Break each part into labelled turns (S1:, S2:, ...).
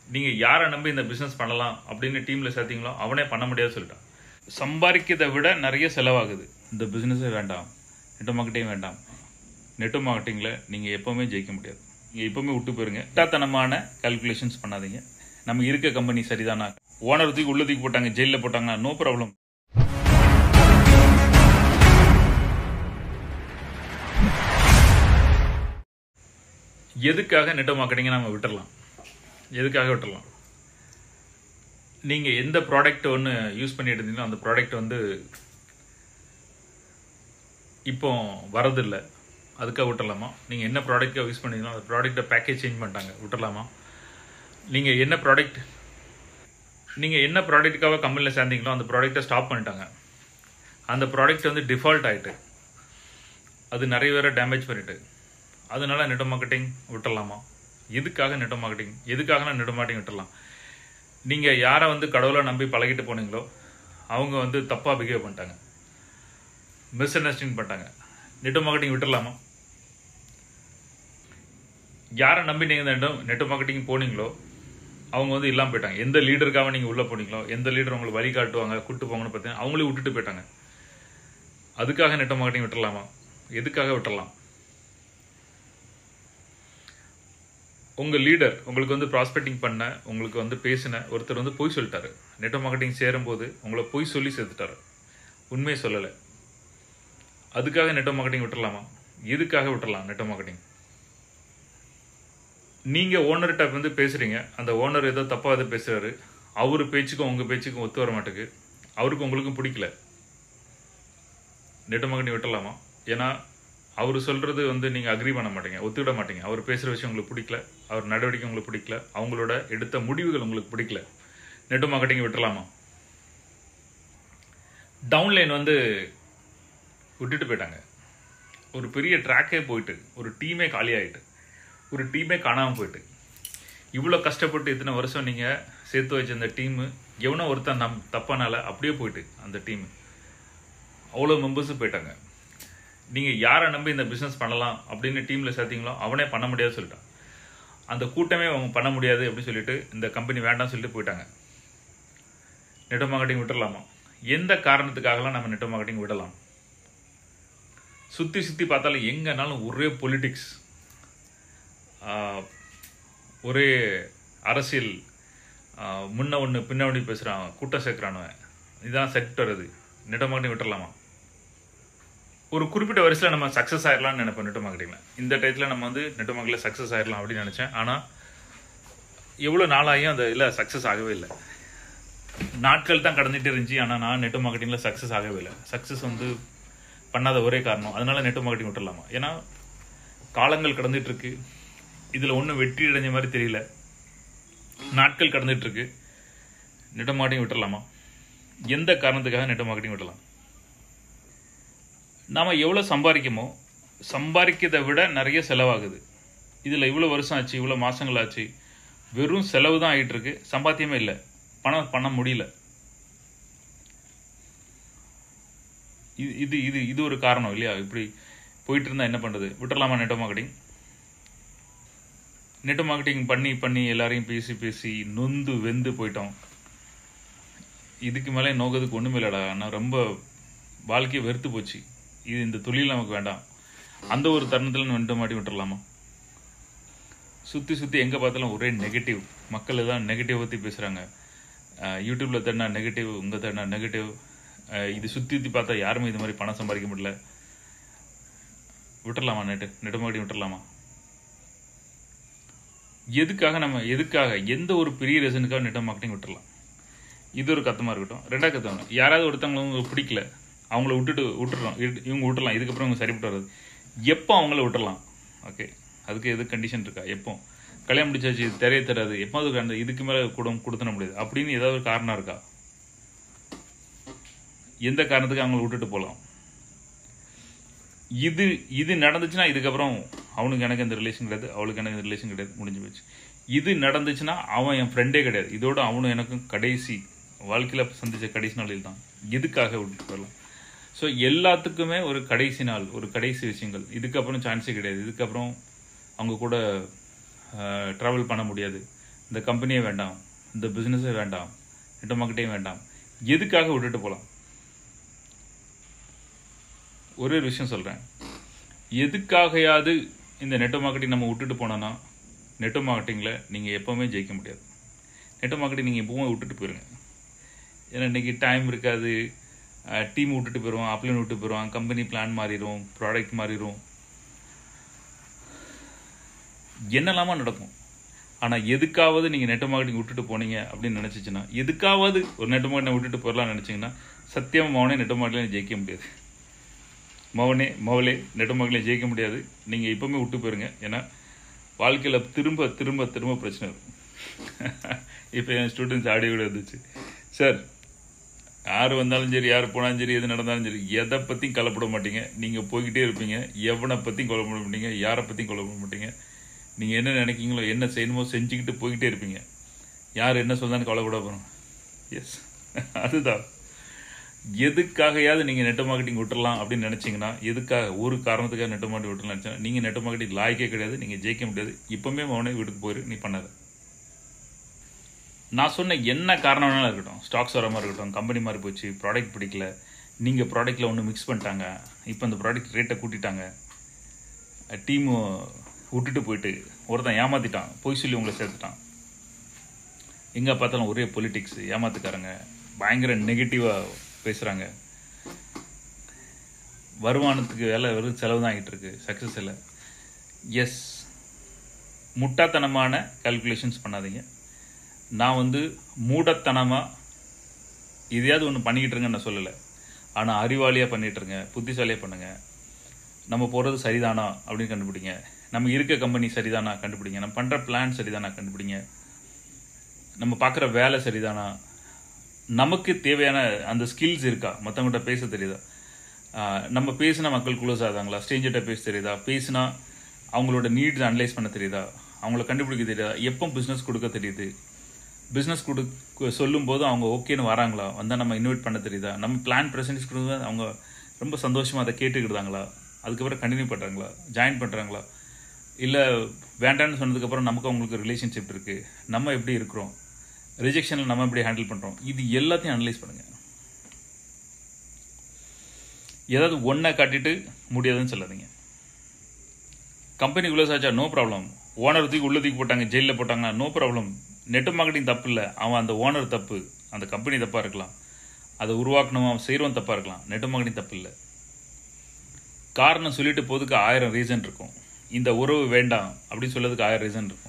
S1: நீங்கள் யாரை நம்பி இந்த பிஸ்னஸ் பண்ணலாம் அப்படின்னு டீமில் சேர்த்தீங்களோ அவனே பண்ண முடியாது சொல்லிட்டான் சம்பாதிக்கிறதை விட நிறைய செலவாகுது இந்த பிஸ்னஸே வேண்டாம் நெட் மார்க்கெட்டிங் வேண்டாம் நெட் மார்க்கெட்டிங்கில் நீங்கள் எப்போவுமே ஜெயிக்க முடியாது நீங்கள் எப்போவுமே விட்டு போயிருங்க முட்டாத்தனமான கால்குலேஷன்ஸ் பண்ணாதீங்க நம்ம இருக்க கம்பெனி சரிதானா ஓனர் தூக்கி உள்ள தூக்கி போட்டாங்க ஜெயிலில் போட்டாங்கன்னா நோ ப்ராப்ளம் எதுக்காக நெட் மார்க்கெட்டிங்கை நம்ம விட்டுறலாம் எதுக்காக விட்டுறலாம் நீங்கள் எந்த ப்ராடக்ட் ஒன்று யூஸ் பண்ணிட்டு இருந்தீங்களோ அந்த ப்ராடக்ட் வந்து இப்போ வரதில்லை அதுக்காக விட்டுறலாமா நீங்கள் என்ன ப்ராடக்டாக யூஸ் பண்ணீங்களோ அந்த ப்ராடக்ட்டை பேக்கேஜ் சேஞ்ச் பண்ணிட்டாங்க விட்டுறலாமா நீங்கள் என்ன ப்ராடக்ட் நீங்கள் என்ன ப்ராடக்ட்டுக்காக கம்பெனியில் சேர்ந்தீங்களோ அந்த ப்ராடக்ட்டை ஸ்டாப் பண்ணிட்டாங்க அந்த ப்ராடக்ட் வந்து டிஃபால்ட் ஆகிட்டு அது நிறைய பேரை டேமேஜ் பண்ணிட்டு அதனால நெட் மார்க்கெட்டிங் விட்டுறலாமா எதுக்காக நெட் மார்க்கெட்டிங் எதுக்காக நான் நெட் மார்க்கெட்டிங் விட்டுறலாம் நீங்கள் யாரை வந்து கடவுளை நம்பி பழகிட்டு போனீங்களோ அவங்க வந்து தப்பாக பிஹேவ் பண்ணிட்டாங்க மிஸ் அண்டர்ஸ்டாண்டிங் பண்ணிட்டாங்க நெட் மார்க்கெட்டிங் விட்டுறலாமா யாரை நம்பி நீங்கள் இந்த நெட் மார்க்கெட்டிங் போனீங்களோ அவங்க வந்து இல்லாமல் போயிட்டாங்க எந்த லீடருக்காக நீங்கள் உள்ளே போனீங்களோ எந்த லீடர் உங்களுக்கு வழி காட்டுவாங்க கூட்டு போங்கன்னு பார்த்தீங்கன்னா அவங்களே விட்டுட்டு போயிட்டாங்க அதுக்காக நெட் மார்க்கெட்டிங் விட்டுறலாமா எதுக்காக விட்டுறலாம் உங்கள் லீடர் உங்களுக்கு வந்து ப்ராஸ்பெக்டிங் பண்ண உங்களுக்கு வந்து பேசின ஒருத்தர் வந்து பொய் சொல்லிட்டாரு நெட் மார்க்கெட்டிங் சேரும்போது உங்களை பொய் சொல்லி சேர்த்துட்டாரு உண்மையை சொல்லலை அதுக்காக நெட் மார்க்கெட்டிங் விட்டுறலாமா எதுக்காக விட்டுறலாம் நெட் மார்க்கெட்டிங் நீங்கள் ஓனர்கிட்ட வந்து பேசுகிறீங்க அந்த ஓனர் ஏதோ தப்பாக எதோ பேசுகிறாரு அவர் பேச்சுக்கும் உங்கள் பேச்சுக்கும் ஒத்து வர மாட்டேங்குது அவருக்கு உங்களுக்கும் பிடிக்கல நெட் மார்க்கெட்டிங் விட்டுறலாமா ஏன்னா அவர் சொல்கிறது வந்து நீங்கள் அக்ரி பண்ண மாட்டீங்க ஒத்துக்கிட மாட்டீங்க அவர் பேசுகிற விஷயம் உங்களுக்கு பிடிக்கல அவர் நடவடிக்கை உங்களுக்கு பிடிக்கல அவங்களோட எடுத்த முடிவுகள் உங்களுக்கு பிடிக்கல நெட் மார்க்கெட்டிங் விட்டுறலாமா டவுன்லைன் வந்து விட்டுட்டு போயிட்டாங்க ஒரு பெரிய ட்ராக்கே போயிட்டு ஒரு டீமே காலி ஆகிட்டு ஒரு டீமே காணாமல் போயிட்டு இவ்வளோ கஷ்டப்பட்டு இத்தனை வருஷம் நீங்கள் சேர்த்து வச்ச அந்த டீமு எவனோ ஒருத்தன் நம் தப்பானால அப்படியே போயிட்டு அந்த டீமு அவ்வளோ மெம்பர்ஸும் போயிட்டாங்க நீங்கள் யாரை நம்பி இந்த பிஸ்னஸ் பண்ணலாம் அப்படின்னு டீமில் சேர்த்தீங்களோ அவனே பண்ண முடியாது சொல்லிட்டான் அந்த கூட்டமே அவங்க பண்ண முடியாது அப்படின்னு சொல்லிட்டு இந்த கம்பெனி வேண்டாம்னு சொல்லிட்டு போயிட்டாங்க நெட் மார்க்கெட்டிங் விட்டுடலாமா எந்த காரணத்துக்காகலாம் நம்ம நெட் மார்க்கெட்டிங் விடலாம் சுற்றி சுற்றி பார்த்தாலும் எங்கேனாலும் ஒரே பொலிட்டிக்ஸ் ஒரே அரசியல் முன்ன ஒன்று பின்ன ஒன்று பேசுகிறான் கூட்டம் சேர்க்குறானுவன் இதுதான் செக்டர் அது நெட் மார்க்கெட்டிங் விட்டுறலாமா ஒரு குறிப்பிட்ட வரிசையில் நம்ம சக்ஸஸ் ஆயிடலாம்னு நினைப்பேன் நெட் மார்க்கெட்டிங்கில் இந்த டயத்தில் நம்ம வந்து நெட் மார்க்கெட்டில் சக்ஸஸ் ஆயிடலாம் அப்படின்னு நினச்சேன் ஆனால் எவ்வளோ நாளாகியும் அந்த இதில் சக்ஸஸ் ஆகவே இல்லை நாட்கள் தான் கடந்துட்டு இருந்துச்சு ஆனால் நான் நெட் மார்க்கெட்டிங்கில் சக்ஸஸ் ஆகவே இல்லை சக்ஸஸ் வந்து பண்ணாத ஒரே காரணம் அதனால நெட் மார்க்கெட்டிங் விட்டுடலாமா ஏன்னா காலங்கள் கடந்துட்டு இருக்கு இதில் ஒன்றும் வெற்றி அடைஞ்ச மாதிரி தெரியல நாட்கள் கடந்துட்டு இருக்கு நெட் மார்க்கெட்டிங் விட்டுடலாமா எந்த காரணத்துக்காக நெட் மார்க்கெட்டிங் விடலாம் நாம் எவ்வளோ சம்பாதிக்கமோ சம்பாதிக்கிறதை விட நிறைய செலவாகுது இதில் இவ்வளோ வருஷம் ஆச்சு இவ்வளோ மாதங்கள் ஆச்சு வெறும் செலவு தான் ஆகிட்டு இருக்கு சம்பாத்தியமே இல்லை பணம் பண்ண முடியல இது இது இது இது ஒரு காரணம் இல்லையா இப்படி போயிட்டு இருந்தால் என்ன பண்ணுறது விட்டுறலாமா நெட் மார்க்கெட்டிங் நெட் மார்க்கெட்டிங் பண்ணி பண்ணி எல்லாரையும் பேசி பேசி நொந்து வெந்து போயிட்டோம் இதுக்கு மேலே நோக்கிறதுக்கு ஒன்றுமே இல்லைடா நான் ரொம்ப வாழ்க்கையை வெறுத்து போச்சு இது இந்த தொழில் நமக்கு வேண்டாம் அந்த ஒரு தருணத்தில் நெட் மாட்டி விட்டுறலாமா சுற்றி சுற்றி எங்கே பார்த்தாலும் ஒரே நெகட்டிவ் மக்கள் தான் நெகட்டிவ் பற்றி பேசுகிறாங்க யூடியூப்பில் தேடினா நெகட்டிவ் உங்கள் தேடினா நெகட்டிவ் இது சுற்றி சுற்றி பார்த்தா யாருமே இது மாதிரி பணம் சம்பாதிக்க முடியல விட்டுறலாமா நெட்டு நெட் மார்க்கெட்டிங் விட்டுறலாமா எதுக்காக நம்ம எதுக்காக எந்த ஒரு பெரிய ரீசனுக்காக நெட் மார்க்கெட்டிங் விட்டுறலாம் இது ஒரு கத்தமாக இருக்கட்டும் ரெண்டாவது கத்தவங்க யாராவது ஒருத்தவங்க உங்களுக்கு பிடிக்கல அவங்கள விட்டுட்டு விட்டுறோம் இவங்க விட்டுறலாம் இதுக்கப்புறம் இவங்க சரிப்பட்டு வர்றது எப்போ அவங்கள விட்டுறலாம் ஓகே அதுக்கு எது கண்டிஷன் இருக்கா எப்போ கல்யாணம் முடிச்சாச்சு தெரிய தராது எப்போது அந்த இதுக்கு மேலே கூட கொடுத்துட முடியாது அப்படின்னு ஏதாவது ஒரு காரணம் இருக்கா எந்த காரணத்துக்கு அவங்கள விட்டுட்டு போகலாம் இது இது நடந்துச்சுன்னா இதுக்கப்புறம் அவனுக்கு எனக்கு எந்த ரிலேஷன் கிடையாது அவளுக்கு எனக்கு எந்த ரிலேஷன் கிடையாது முடிஞ்சு போச்சு இது நடந்துச்சுன்னா அவன் என் ஃப்ரெண்டே கிடையாது இதோட அவனும் எனக்கும் கடைசி வாழ்க்கையில் சந்திச்ச கடைசி நாளில் தான் எதுக்காக விட்டுட்டு போயிடலாம் ஸோ எல்லாத்துக்குமே ஒரு கடைசி நாள் ஒரு கடைசி விஷயங்கள் இதுக்கப்புறம் சான்ஸே கிடையாது இதுக்கப்புறம் அவங்க கூட ட்ராவல் பண்ண முடியாது இந்த கம்பெனியே வேண்டாம் இந்த பிஸ்னஸே வேண்டாம் நெட் மார்க்கெட்டிங் வேண்டாம் எதுக்காக விட்டுட்டு போகலாம் ஒரே ஒரு விஷயம் சொல்கிறேன் எதுக்காகையாவது இந்த நெட் மார்க்கெட்டிங் நம்ம விட்டுட்டு போனோன்னா நெட் மார்க்கெட்டிங்கில் நீங்கள் எப்போவுமே ஜெயிக்க முடியாது நெட் மார்க்கெட்டிங் நீங்கள் எப்பவுமே விட்டுட்டு போயிருங்க ஏன்னா இன்றைக்கி டைம் இருக்காது டீம் விட்டுட்டு போயிடுவோம் அப்ளைன் விட்டு போயிடுவான் கம்பெனி பிளான் மாறிடும் ப்ராடக்ட் மாறிடும் என்னெல்லாமா நடக்கும் ஆனால் எதுக்காவது நீங்கள் நெட் மார்க்கெட்டிங் விட்டுட்டு போனீங்க அப்படின்னு நினச்சிச்சின்னா எதுக்காவது ஒரு நெட் மார்க்கெட்டிங் விட்டுட்டு போயிடலாம்னு நினச்சிங்கன்னா சத்தியமாக மௌனே நெட் மார்க்கெட்டிங் ஜெயிக்க முடியாது மௌனே மௌலே நெட் மார்க்கெட்டிங் ஜெயிக்க முடியாது நீங்கள் இப்போவுமே விட்டு போயிருங்க ஏன்னா வாழ்க்கையில் திரும்ப திரும்ப திரும்ப பிரச்சனை இருக்கும் இப்போ என் ஸ்டூடெண்ட்ஸ் ஆடியோ கூட இருந்துச்சு சார் யார் வந்தாலும் சரி யார் போனாலும் சரி எது நடந்தாலும் சரி எதை பற்றியும் கவலைப்பட மாட்டீங்க நீங்கள் போய்கிட்டே இருப்பீங்க எவனை பற்றியும் கவலைப்பட மாட்டீங்க யாரை பற்றியும் கவலைப்பட மாட்டீங்க நீங்கள் என்ன நினைக்கிங்களோ என்ன செய்யணுமோ செஞ்சுக்கிட்டு போய்கிட்டே இருப்பீங்க யார் என்ன சொல்றான்னு கவலைப்பட போகிறோம் எஸ் அதுதான் எதுக்காகையாவது நீங்கள் நெட் மார்க்கெட்டிங் விட்டுறலாம் அப்படின்னு நினச்சிங்கன்னா எதுக்காக ஒரு காரணத்துக்காக நெட் மார்க்கெட்டிங் விட்டுலாம் நினச்சா நீங்கள் நெட் மார்க்கெட்டிங் லாய்க்கே கிடையாது நீங்கள் ஜெயிக்க முடியாது இப்போவுமே அவனே வீட்டுக்கு போயிரு நீ பண்ணாத நான் சொன்ன என்ன காரணம் வேணாலும் இருக்கட்டும் ஸ்டாக்ஸ் வர மாதிரி இருக்கட்டும் கம்பெனி மாதிரி போச்சு ப்ராடக்ட் பிடிக்கல நீங்கள் ப்ராடக்ட்டில் ஒன்று மிக்ஸ் பண்ணிட்டாங்க இப்போ அந்த ப்ராடக்ட் ரேட்டை கூட்டிட்டாங்க டீமு விட்டுட்டு போயிட்டு ஒருத்தன் ஏமாத்திட்டான் பொய் சொல்லி உங்களை சேர்த்துட்டான் எங்கே பார்த்தாலும் ஒரே பொலிட்டிக்ஸ் ஏமாத்துக்காரங்க பயங்கர நெகட்டிவாக பேசுகிறாங்க வருமானத்துக்கு வேலை வெறும் செலவு தான் ஆகிட்டு இருக்கு சக்ஸஸ் இல்லை எஸ் முட்டாத்தனமான கால்குலேஷன்ஸ் பண்ணாதீங்க நான் வந்து மூடத்தனமாக இதையாவது ஒன்று பண்ணிக்கிட்டு இருங்கன்னு நான் சொல்லலை ஆனால் அறிவாளியாக பண்ணிகிட்டு இருங்க புத்திசாலியாக பண்ணுங்கள் நம்ம போகிறது சரிதானா அப்படின்னு கண்டுபிடிங்க நம்ம இருக்க கம்பெனி சரிதானா கண்டுபிடிங்க நம்ம பண்ணுற பிளான் சரிதானா கண்டுபிடிங்க நம்ம பார்க்குற வேலை சரிதானா நமக்கு தேவையான அந்த ஸ்கில்ஸ் இருக்கா மற்றவங்கள்ட்ட பேச தெரியுதா நம்ம பேசினா மக்கள் க்ளோஸ் ஆகுதாங்களா ஸ்டேஞ்சர்கிட்ட பேச தெரியுதா பேசினா அவங்களோட நீட்ஸ் அனலைஸ் பண்ண தெரியுதா அவங்கள கண்டுபிடிக்க தெரியுதா எப்போ பிஸ்னஸ் கொடுக்க தெரியுது பிஸ்னஸ் கொடு சொல்லும் போது அவங்க ஓகேன்னு வராங்களா வந்தால் நம்ம இன்வைட் பண்ண தெரியுதா நம்ம பிளான் ப்ரெசன்டேஜ் கொடுக்கும்போது அவங்க ரொம்ப சந்தோஷமாக அதை கேட்டுக்கிட்டாங்களா அதுக்கப்புறம் கண்டினியூ பண்ணுறாங்களா ஜாயின் பண்ணுறாங்களா இல்லை வேண்டான்னு சொன்னதுக்கப்புறம் நமக்கு அவங்களுக்கு ரிலேஷன்ஷிப் இருக்குது நம்ம எப்படி இருக்கிறோம் ரிஜெக்ஷனில் நம்ம எப்படி ஹேண்டில் பண்ணுறோம் இது எல்லாத்தையும் அனலைஸ் பண்ணுங்கள் ஏதாவது ஒன்றை காட்டிட்டு முடியாதுன்னு சொல்லாதீங்க கம்பெனி க்ளோஸ் ஆச்சா நோ ப்ராப்ளம் ஓனர் தூக்கி உள்ள தூக்கி போட்டாங்க ஜெயிலில் போட்டாங்கன்னா நோ ப்ராப்ளம் நெட் மார்க்கெட்டிங் தப்பு இல்லை அவன் அந்த ஓனர் தப்பு அந்த கம்பெனி தப்பாக இருக்கலாம் அதை உருவாக்கணும் அவன் செய்கிறவன் தப்பாக இருக்கலாம் நெட் மார்க்கெட்டிங் தப்பு இல்லை காரணம் சொல்லிட்டு போதுக்கு ஆயிரம் ரீசன் இருக்கும் இந்த உறவு வேண்டாம் அப்படின்னு சொல்லதுக்கு ஆயிரம் ரீசன் இருக்கும்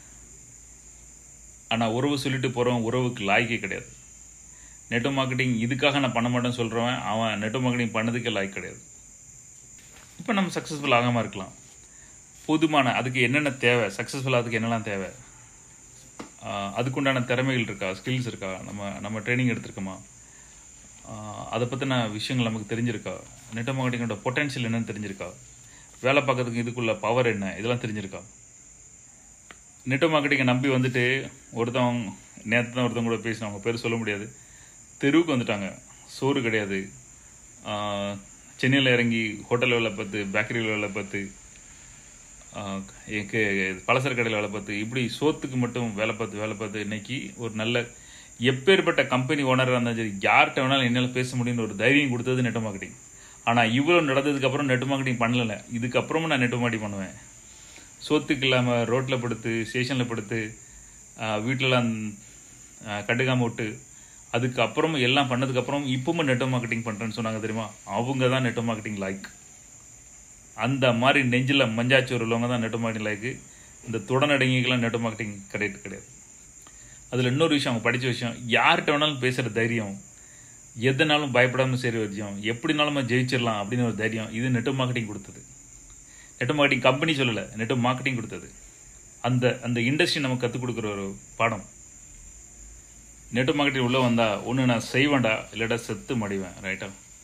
S1: ஆனால் உறவு சொல்லிட்டு போகிறவன் உறவுக்கு லாய்க்கே கிடையாது நெட் மார்க்கெட்டிங் இதுக்காக நான் பண்ண மாட்டேன்னு சொல்கிறவன் அவன் நெட் மார்க்கெட்டிங் பண்ணதுக்கே லாய்க் கிடையாது இப்போ நம்ம சக்ஸஸ்ஃபுல் ஆகாமல் இருக்கலாம் போதுமான அதுக்கு என்னென்ன தேவை சக்ஸஸ்ஃபுல் அதுக்கு என்னெல்லாம் தேவை அதுக்குண்டான திறமைகள் இருக்கா ஸ்கில்ஸ் இருக்கா நம்ம நம்ம ட்ரைனிங் எடுத்திருக்கோமா அதை பற்றின விஷயங்கள் நமக்கு தெரிஞ்சிருக்கா நெட் மார்க்கெட்டிங்கோட பொட்டன்ஷியல் என்னன்னு தெரிஞ்சிருக்கா வேலை பார்க்கறதுக்கு இதுக்குள்ள பவர் என்ன இதெல்லாம் தெரிஞ்சிருக்கா நெட் மார்க்கெட்டிங்கை நம்பி வந்துட்டு ஒருத்தவங்க நேற்று தான் ஒருத்தவங்க கூட பேசினவங்க பேர் சொல்ல முடியாது தெருவுக்கு வந்துட்டாங்க சோறு கிடையாது சென்னையில் இறங்கி ஹோட்டல் வேலை பார்த்து பேக்கரியில் வேலை பார்த்து எனக்கு பலசர கடையில் வேலை பார்த்து இப்படி சோத்துக்கு மட்டும் வேலை பார்த்து வேலை பார்த்து இன்னைக்கு ஒரு நல்ல எப்பேற்பட்ட கம்பெனி ஓனராக இருந்தாலும் சரி யார்கிட்ட வேணாலும் என்னால் பேச முடியும்னு ஒரு தைரியம் கொடுத்தது நெட் மார்க்கெட்டிங் ஆனால் இவ்வளோ நடந்ததுக்கப்புறம் நெட் மார்க்கெட்டிங் பண்ணலை இதுக்கப்புறமும் நான் நெட் மார்க்கெட்டிங் பண்ணுவேன் சோத்துக்கு இல்லாமல் ரோட்டில் படுத்து ஸ்டேஷனில் படுத்து வீட்டிலலாம் கண்டுக்காமல் விட்டு அதுக்கப்புறமும் எல்லாம் பண்ணதுக்கப்புறம் இப்பவும் நெட் மார்க்கெட்டிங் பண்ணுறேன்னு சொன்னாங்க தெரியுமா அவங்க தான் நெட் மார்க்கெட்டிங் லைக் அந்த மாதிரி நெஞ்சில் மஞ்சாச்சோர் உள்ளவங்க தான் நெட் மார்க்கெட்டிங் லைக்கு இந்த தொடனடங்கிக்கெல்லாம் நெட் மார்க்கெட்டிங் கிடையாது கிடையாது அதில் இன்னொரு விஷயம் அவங்க படித்த விஷயம் யார்கிட்ட வேணாலும் பேசுகிற தைரியம் எதனாலும் பயப்படாமல் செய்கிற விஷயம் எப்படினாலும் ஜெயிச்சிடலாம் அப்படின்னு ஒரு தைரியம் இது நெட் மார்க்கெட்டிங் கொடுத்தது நெட் மார்க்கெட்டிங் கம்பெனி சொல்லலை நெட் மார்க்கெட்டிங் கொடுத்தது அந்த அந்த இண்டஸ்ட்ரி நமக்கு கற்றுக் கொடுக்குற ஒரு பாடம் நெட் மார்க்கெட்டிங் உள்ளே வந்தால் ஒன்று நான் செய்வேன்டா இல்லாட்டா செத்து மடிவேன் ரைட்டா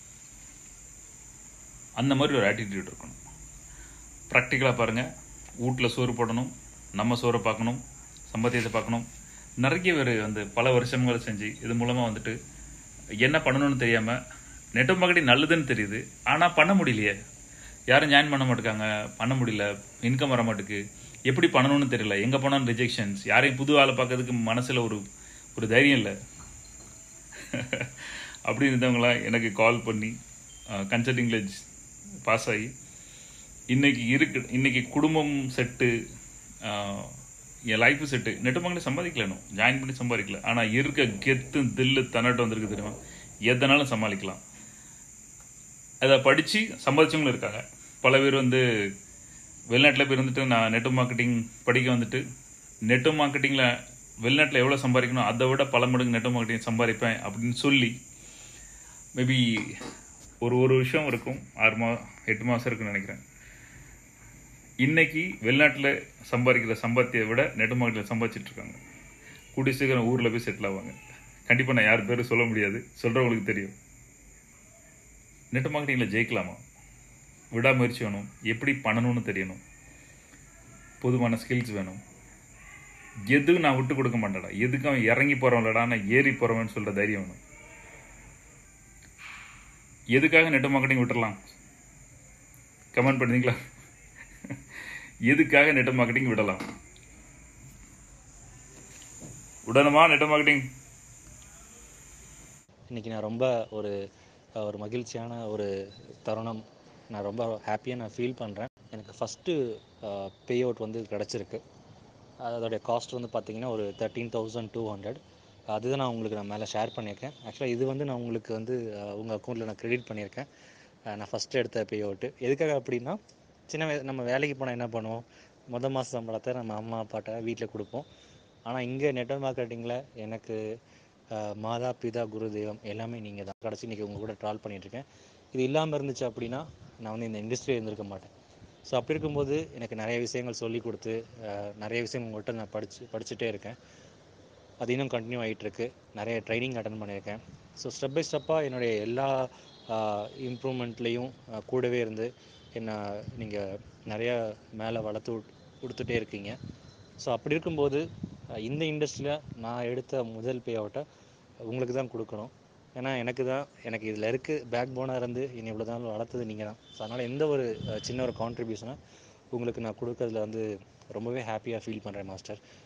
S1: அந்த மாதிரி ஒரு ஆட்டிடியூட் இருக்கணும் ப்ராக்டிக்கலாக பாருங்கள் வீட்டில் சோறு போடணும் நம்ம சோறை பார்க்கணும் சம்பாத்தியத்தை பார்க்கணும் நிறைய பேர் வந்து பல வருஷங்கள் செஞ்சு இது மூலமாக வந்துட்டு என்ன பண்ணணும்னு தெரியாமல் நெட் மார்க்கெட்டிங் நல்லதுன்னு தெரியுது ஆனால் பண்ண முடியலையே யாரும் ஜாயின் பண்ண மாட்டேங்காங்க பண்ண முடியல இன்கம் வர மாட்டேக்கு எப்படி பண்ணணும்னு தெரியல எங்கே போனாலும் ரிஜெக்ஷன்ஸ் யாரையும் புது ஆளை பார்க்கறதுக்கு மனசில் ஒரு ஒரு தைரியம் இல்லை அப்படி இருந்தவங்களாம் எனக்கு கால் பண்ணி கன்சல்டிங்கில் பாஸ் ஆகி இன்னைக்கு இருக்கு இன்னைக்கு குடும்பம் செட்டு என் லைஃப் செட்டு நெட்டு மார்க்கெட் சம்பாதிக்கலனும் ஜாயின் பண்ணி சம்பாதிக்கல ஆனால் இருக்க கெத்து தில்லு தன்னட்டு வந்திருக்கு தெரியுமா எதனாலும் சமாளிக்கலாம் அதை படித்து சம்பாதிச்சவங்களும் இருக்காங்க பல பேர் வந்து வெளிநாட்டில் போய் இருந்துட்டு நான் நெட்டு மார்க்கெட்டிங் படிக்க வந்துட்டு நெட்டு மார்க்கெட்டிங்கில் வெளிநாட்டில் எவ்வளோ சம்பாதிக்கணும் அதை விட பல மடங்கு நெட்டு மார்க்கெட்டிங் சம்பாதிப்பேன் அப்படின்னு சொல்லி மேபி ஒரு ஒரு விஷயம் இருக்கும் ஆறு மா எட்டு மாதம் இருக்குன்னு நினைக்கிறேன் இன்னைக்கு வெளிநாட்டில் சம்பாதிக்கிற சம்பாத்தியை விட நெட்டு மார்க்கெட்டில் சம்பாதிச்சிட்டு இருக்காங்க கூடிய சீக்கிரம் ஊரில் போய் செட்டில் ஆவாங்க கண்டிப்பாக நான் யார் பேரும் சொல்ல முடியாது சொல்கிறவங்களுக்கு தெரியும் நெட் மார்க்கெட்டிங்கில் ஜெயிக்கலாமா விடாமுயற்சி வேணும் எப்படி பண்ணணும்னு தெரியணும் பொதுவான ஸ்கில்ஸ் வேணும் எதுவும் நான் விட்டு கொடுக்க மாட்டேடா எதுக்கும் அவன் இறங்கி போகிறவன்லடா நான் ஏறி போகிறவன் சொல்கிற தைரியம் வேணும் எதுக்காக நெட் மார்க்கெட்டிங் விட்டுறலாம் கமெண்ட் பண்ணுறீங்களா எதுக்காக நெட் மார்க்கெட்டிங் விடலாம் விடணுமா நெட் மார்க்கெட்டிங்
S2: இன்றைக்கி நான் ரொம்ப ஒரு ஒரு மகிழ்ச்சியான ஒரு தருணம் நான் ரொம்ப ஹாப்பியாக நான் ஃபீல் பண்ணுறேன் எனக்கு ஃபஸ்ட்டு பே அவுட் வந்து கிடச்சிருக்கு அதோடைய காஸ்ட் வந்து பார்த்திங்கன்னா ஒரு தேர்ட்டீன் தௌசண்ட் டூ ஹண்ட்ரட் அதுதான் நான் உங்களுக்கு நான் மேலே ஷேர் பண்ணியிருக்கேன் ஆக்சுவலாக இது வந்து நான் உங்களுக்கு வந்து உங்கள் அக்கௌண்ட்டில் நான் க்ரெடிட் பண்ணியிருக்கேன் நான் ஃபஸ்ட்டு எடுத்த பே அவுட்டு எதுக்காக அப்படின்னா சின்ன வய நம்ம வேலைக்கு போனால் என்ன பண்ணுவோம் மொதல் மாத சம்பளத்தை நம்ம அம்மா அப்பாட்ட வீட்டில் கொடுப்போம் ஆனால் இங்கே நெட்வொர்க் மார்க்கெட்டிங்கில் எனக்கு மாதா பிதா குரு தெய்வம் எல்லாமே நீங்கள் தான் கடைசி இன்றைக்கி உங்கள் கூட ட்ராவல் பண்ணிகிட்ருக்கேன் இது இல்லாமல் இருந்துச்சு அப்படின்னா நான் வந்து இந்த இண்டஸ்ட்ரியில் இருந்திருக்க மாட்டேன் ஸோ அப்படி இருக்கும்போது எனக்கு நிறைய விஷயங்கள் சொல்லி கொடுத்து நிறைய விஷயம் உங்கள்கிட்ட நான் படித்து படிச்சுட்டே இருக்கேன் அது இன்னும் கண்டினியூ ஆகிட்டுருக்கு நிறைய ட்ரைனிங் அட்டன் பண்ணியிருக்கேன் ஸோ ஸ்டெப் பை ஸ்டெப்பாக என்னுடைய எல்லா இம்ப்ரூவ்மெண்ட்லேயும் கூடவே இருந்து என்னை நீங்கள் நிறையா மேலே வளர்த்து கொடுத்துட்டே இருக்கீங்க ஸோ அப்படி இருக்கும்போது இந்த இண்டஸ்ட்ரியில் நான் எடுத்த முதல் பே அவுட்டை உங்களுக்கு தான் கொடுக்கணும் ஏன்னா எனக்கு தான் எனக்கு இதில் இருக்குது பேக் போனாக இருந்து என்னை இவ்வளோ தான் வளர்த்தது நீங்கள் தான் ஸோ அதனால் எந்த ஒரு சின்ன ஒரு கான்ட்ரிபியூஷனை உங்களுக்கு நான் கொடுக்கறதுல வந்து ரொம்பவே ஹாப்பியாக ஃபீல் பண்ணுறேன் மாஸ்டர்